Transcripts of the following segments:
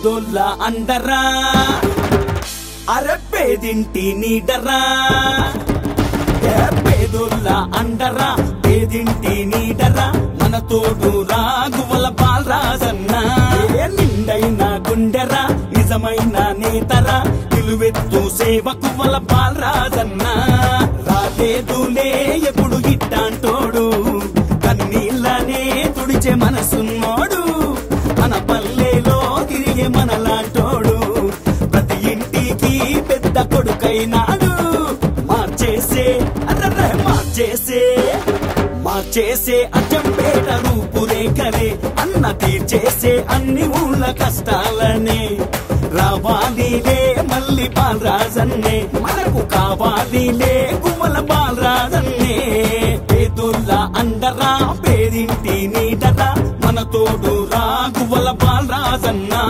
పేదోళ్ళ అండరా అరపేదింటి నీడరా ఏ పేదోళ్ళ అండరా పేదింటి నీడరా మన తోడు రాగువల బాలరాజన్న ఏ నిండైన గుండెరా నిజమైన నేతరా నిలువెత్తు సేవకు వల బాలరాజన్న రాలేదులే ఎప్పుడు ఇట్టాంటోడు కన్నీళ్ళనే తుడిచే మనసున్నోడు మన పల్లెలో తిరిగే మనలాంటోడు ప్రతి ఇంటికి పెద్ద కొడుకైనాడు మార్చేసే అర్రర్ర మార్చేసే మార్చేసే అచ్చంపేట రూపురేఖలే అన్న తీర్చేసే అన్ని ఊళ్ళ కష్టాలనే రావాలిలే మళ్ళీ బాలరాజన్నే మనకు కావాలిలే గుమ్మల బాలరాజన్నే పేదోళ్ళ అండరా పేదింటి నీడరా మన తోడు రా గువ్వల బాలరాజన్నా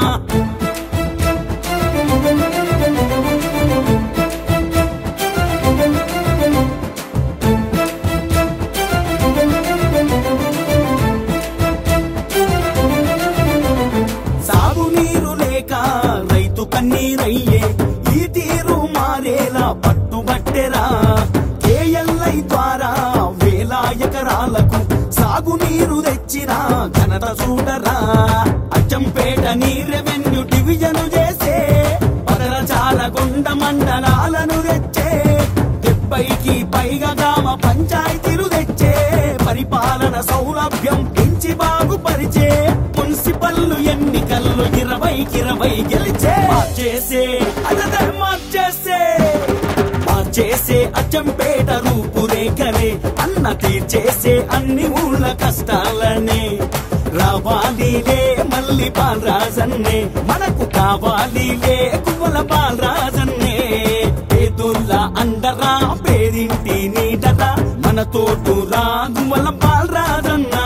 సాగునీరు లేక రైతు కన్నీరయ్యే ఈ తీరు మారేలా పట్టుబట్టెరా కేఎల్ఐ ద్వారా వేల ఎకరాలకు సాగునీరు తెచ్చిన ఘనత చూడరా అచ్చంపేట నీ రెవెన్యూ డివిజన్ చేసే పదరచాల కొండ మండలాలను తెచ్చే డెబ్బైకి పైగా గ్రామ పంచాయతీలు తెచ్చే పరిపాలన సౌలభ్యం పెంచి బాగుపరిచే మున్సిపల్ ఎన్నికల్లో ఇరవైకి ఇరవై గెలిచే మార్చేసే అదే మార్చేసే మార్చేసే అచ్చంపేట రూపురేఖలే అన్న తీర్చేసే అన్ని ఊళ్ళ కష్టాలనే రావాలిలే మళ్ళీ బాలరాజన్నే మనకు కావాలిలే కువ్వల బాలరాజన్నే పేదోళ్ళ అండరా పేదింటి నీడరా మన తోడు రా గువ్వల బాలరాజన్నా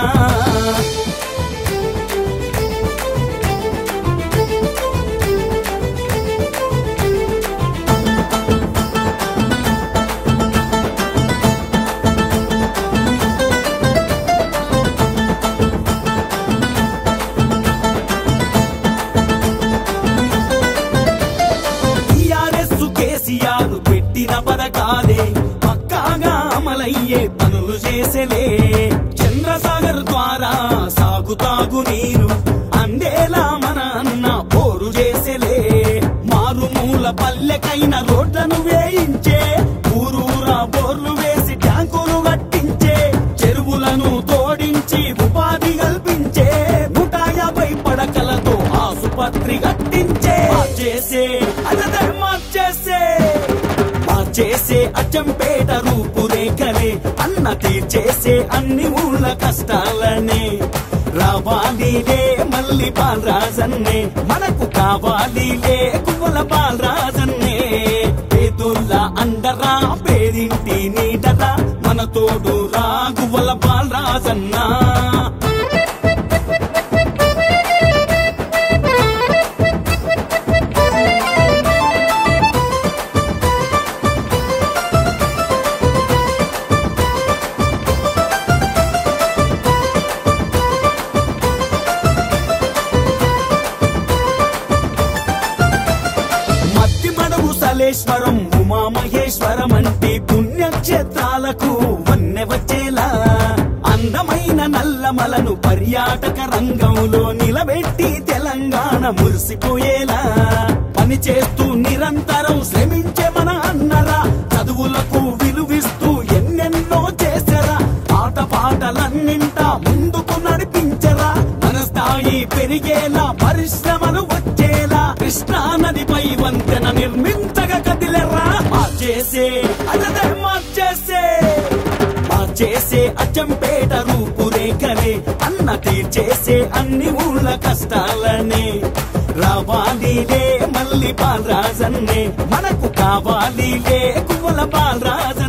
టిఆర్ఎస్ కేసీఆర్ పెట్టిన పథకాలే పక్కాగా అమలయ్యే పనులు చేసేలే చంద్రసాగర్ ద్వారా సాగుతాగు నీరు అందేలా మన అన్న పోరు చేసేలే మారుమూల పల్లెకైన రోడ్లను వేయించే ఊరూరా బోర్లు వేసి ట్యాంకులు కట్టించే చెరువులను తోడించి ఉపాధి కల్పించే నూట యాభై పడకలతో ఆసుపత్రి కట్టించే మార్చేసే అదే మార్చేసే మార్చేసే అచ్చంపేట రూపురేఖలే అన్న తీర్చేసే అన్ని ఊళ్ళ కష్టాలనే రావాలిలే మళ్ళీ బాలరాజన్నే మనకు కావాలిలే కువ్వల బాలరాజన్నే పేదోళ్ళ అండరా పేదింటి నీడరా మన తోడు రా గువ్వల బాలరాజన్నా మత్తి మడుగు సలేశ్వరం ఉమామహేశ్వరం అంటే పుణ్యక్షేత్రాలకు వన్నె వచ్చేలా అందమైన నల్లమలను పర్యాటక రంగంలో నిలబెట్టి తెలంగాణ మురిసిపోయేలా పని చేస్తూ నిరంతరం శ్రమించే మన అన్నరా చదువులకు విలువిస్తూ ఎన్నెన్నో చేసరా ఆట పాటలన్నింటా ముందుకు నడిపించరా మన స్థాయి పెరిగేలా పరిశ్రమలు వచ్చేలా కృష్ణా నదిపై వంతెన నిర్మించగా కదిలెరా మార్చేసే అదే మార్చేసే మార్చేసే అచ్చంపేట రూపురేఖలే అన్న తీర్చేసే అన్ని ఊళ్ళ కష్టాలనే రావాలిలే మళ్ళీ బాలరాజన్నే మనకు కావాలిలే కువ్వల బాలరాజ